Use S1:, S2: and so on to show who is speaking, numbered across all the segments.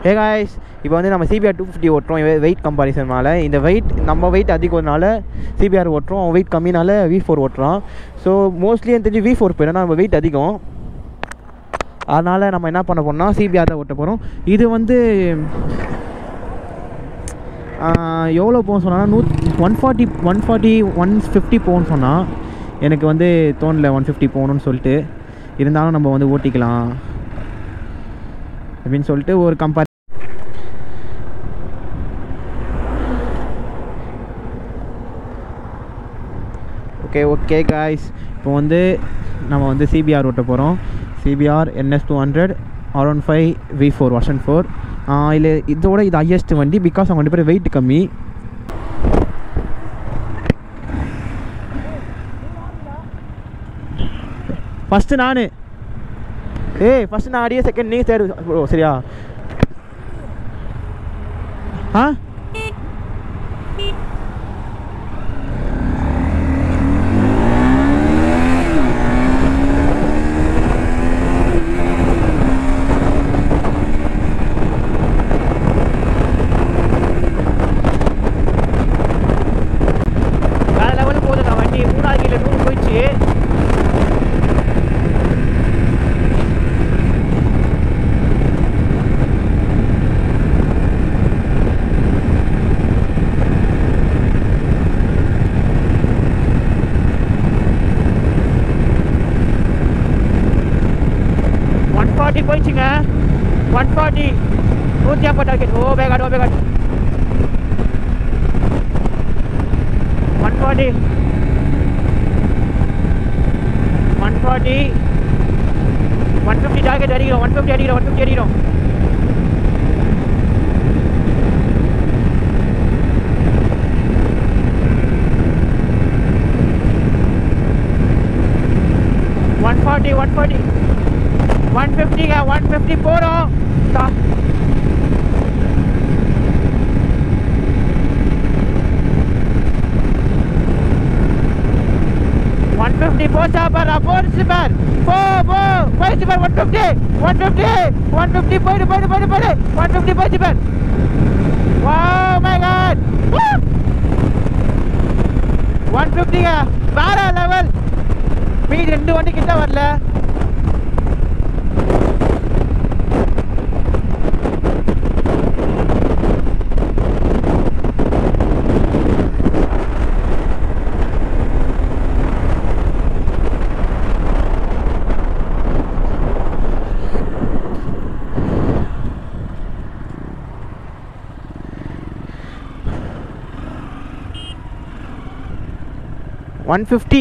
S1: ஏ guys இப்போ வந்து நம்ம சிபிஆர் டூ ஃபிஃப்டி ஓட்டுறோம் வெயிட் கம்பாரிசனால இந்த வெயிட் நம்ம வெயிட் அதிகம்னால சிபிஆர் ஓட்டுறோம் அவன் வெயிட் கம்மினால வி ஃபோர் ஓட்டுறான் ஸோ மோஸ்ட்லி எனக்கு தெரிஞ்சு வி ஃபோர் போயிடும் நம்ம வெயிட் அதிகம் அதனால் நம்ம என்ன பண்ண போறோம்னா சிபிஆர் தான் ஓட்ட போகிறோம் இது வந்து ஆஹ், எவ்வளோ போகும் சொன்னால் நூ one forty one forty one fifty போகணும்னு சொன்னால் எனக்கு வந்து தோணல ஒன் ஃபிஃப்டி போகணும்னு சொல்லிட்டு இருந்தாலும் நம்ம வந்து ஓட்டிக்கலாம் அப்படின்னு சொல்லிட்டு ஒரு கம்பேர் ஓகே ஓகே காய்ஸ் இப்போ வந்து நம்ம வந்து சிபிஆர் ஓட்ட போகிறோம் CBR NS two hundred R one five V four வருஷன் ஃபோர் இல்லை இதோட இது ஹையஸ்ட் வண்டி பிகாஸ் அவங்க ரெண்டு பேரும் வெயிட் கம்மி ஃபஸ்ட்டு நான் ஏய் ஃபஸ்ட்டு நான் அடியே செகண்ட் நீங்கள் தேர்டு ஓ சரியா ஆ வேற லெவலில் போகுதுங்க வண்டி மூணாவது கீழே நூறு போயிடுச்சு ஒன் ஃபார்ட்டி போயிடுச்சுங்க ஒன் ஃபார்ட்டி நூற்றி ஐம்பது டார்கெட் ஓ பேகாட் ஓ பேகாட் one forty one forty one fifty target அடிக்கிறோம் ஒன் ஃபிஃப்டி அடிக்கிறோம் ஒன் ஃபிஃப்டி அடிக்கிறோம் one forty one forty one ஃபிஃப்டிங்க ஒன் ஃபிஃப்டி போகிறோம் ஒன் ஃபிஃப்டி போச்சா பார் போச்சு பார் போ போ போயிடுச்சு பார் one fifty one fifty one fifty போயிடு போயிடு போயிடு போயிடு ஒன் ஃபிஃப்டி போயிடுச்சு பார் வா மை காட் ஒன் ஃபிஃப்டிங்க வேற லெவல் மீதி ரெண்டு வண்டி கிட்ட வரல ஒன் ஃபிஃப்டி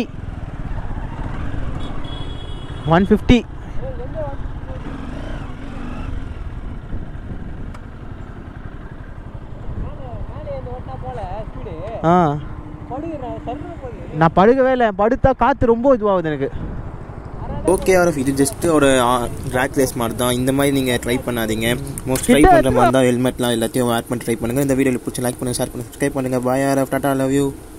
S1: ஒன் ஃபிஃப்டி ஆ நான் படுக்கவே இல்லை படுத்தா காற்று ரொம்ப இதுவாகுது எனக்கு
S2: ஓகே ஆர்எஃப் இது ஜஸ்ட் ஒரு ட்ராக் ரேஸ் மாதிரி தான் இந்த மாதிரி நீங்கள் ட்ரை பண்ணாதீங்க மோஸ்ட் ட்ரை
S1: கிட்ட
S2: பண்ணுற மாதிரி
S1: இருக்கா?
S2: தான் ஹெல்மெட்லாம் எல்லாத்தையும் ஆட் பண்ணி ட்ரை பண்ணுங்கள் இந்த வீடியோ பிடிச்சி லைக் பண்ணுங்கள் ஷேர் பண்ணுங்கள் சப்ஸ்கிரைப் பண்ணுங்கள் பாய் ஆர்எஃப் டாட்டா லவ் யூ